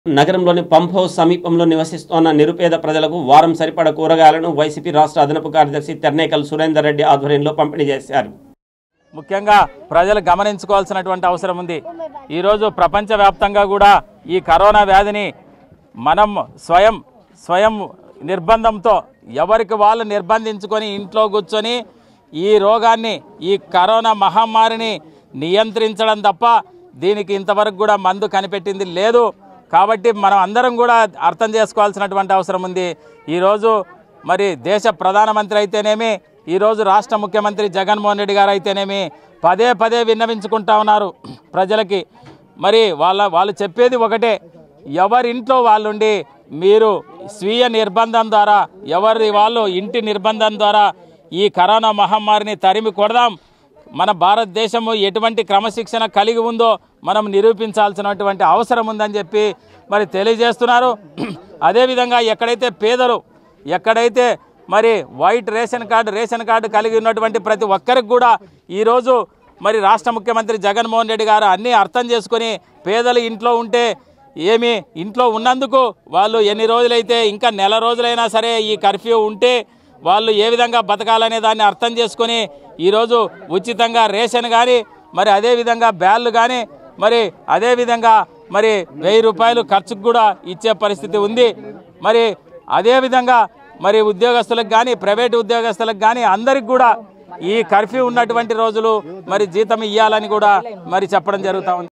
నగరంలోని pump house సమీపంలో నివసిస్తోన్న నిరుపేద ప్రజలకు వారం సరిపడ కూరగాయలను వైసీపీ రాష్ట్ర అదనపు కార్యదర్శి తెర్నేకల్ సురేందర్ రెడ్డి ఆధ్వర్యంలో పంపిణీ చేశారు ముఖ్యంగా ప్రజలు గమనించుకోవాల్సినటువంటి అవసరం ఉంది ఈరోజు ప్రపంచవ్యాప్తంగా కూడా ఈ కరోనా వ్యాధిని మనం స్వయం స్వయం నిర్బంధంతో ఎవరికి వాళ్ళు నిర్బంధించుకొని ఇంట్లో కూర్చొని ఈ రోగాన్ని ఈ కరోనా మహమ్మారిని నియంత్రించడం తప్ప దీనికి ఇంతవరకు కూడా మందు కనిపెట్టింది లేదు కాబట్టి మనం అందరం కూడా అర్థం చేసుకోవాల్సినటువంటి అవసరం ఉంది ఈరోజు మరి దేశ ప్రధానమంత్రి అయితేనేమి ఈరోజు రాష్ట్ర ముఖ్యమంత్రి జగన్మోహన్ రెడ్డి గారు అయితేనేమి పదే పదే విన్నవించుకుంటా ఉన్నారు ప్రజలకి మరి వాళ్ళ వాళ్ళు చెప్పేది ఒకటే ఎవరింట్లో వాళ్ళుండి మీరు స్వీయ నిర్బంధం ద్వారా ఎవరి వాళ్ళు ఇంటి నిర్బంధం ద్వారా ఈ కరోనా మహమ్మారిని తరిమి కొడదాం మన భారతదేశము ఎటువంటి క్రమశిక్షణ కలిగి ఉందో మనం నిరూపించాల్సినటువంటి అవసరం ఉందని చెప్పి మరి తెలియజేస్తున్నారు అదేవిధంగా ఎక్కడైతే పేదలు ఎక్కడైతే మరి white ration card ration card కలిగి ఉన్నటువంటి ప్రతి ఒక్కరికి కూడా ఈరోజు మరి రాష్ట్ర ముఖ్యమంత్రి జగన్మోహన్ రెడ్డి గారు అన్నీ అర్థం చేసుకొని పేదలు ఇంట్లో ఉంటే ఏమి ఇంట్లో ఉన్నందుకు వాళ్ళు ఎన్ని రోజులైతే ఇంకా నెల రోజులైనా సరే ఈ కర్ఫ్యూ ఉంటే వాళ్ళు ఏ విధంగా బతకాలనే దాన్ని అర్థం చేసుకొని ఈరోజు ఉచితంగా రేషన్ కానీ మరి అదేవిధంగా బ్యాళ్ళు కానీ మరి అదేవిధంగా మరి వెయ్యి రూపాయలు ఖర్చుకు కూడా ఇచ్చే పరిస్థితి ఉంది మరి అదేవిధంగా మరి ఉద్యోగస్తులకు కానీ ప్రైవేట్ ఉద్యోగస్తులకు కానీ అందరికి కూడా ఈ కర్ఫ్యూ ఉన్నటువంటి రోజులు మరి జీతం ఇవ్వాలని కూడా మరి చెప్పడం జరుగుతూ ఉంది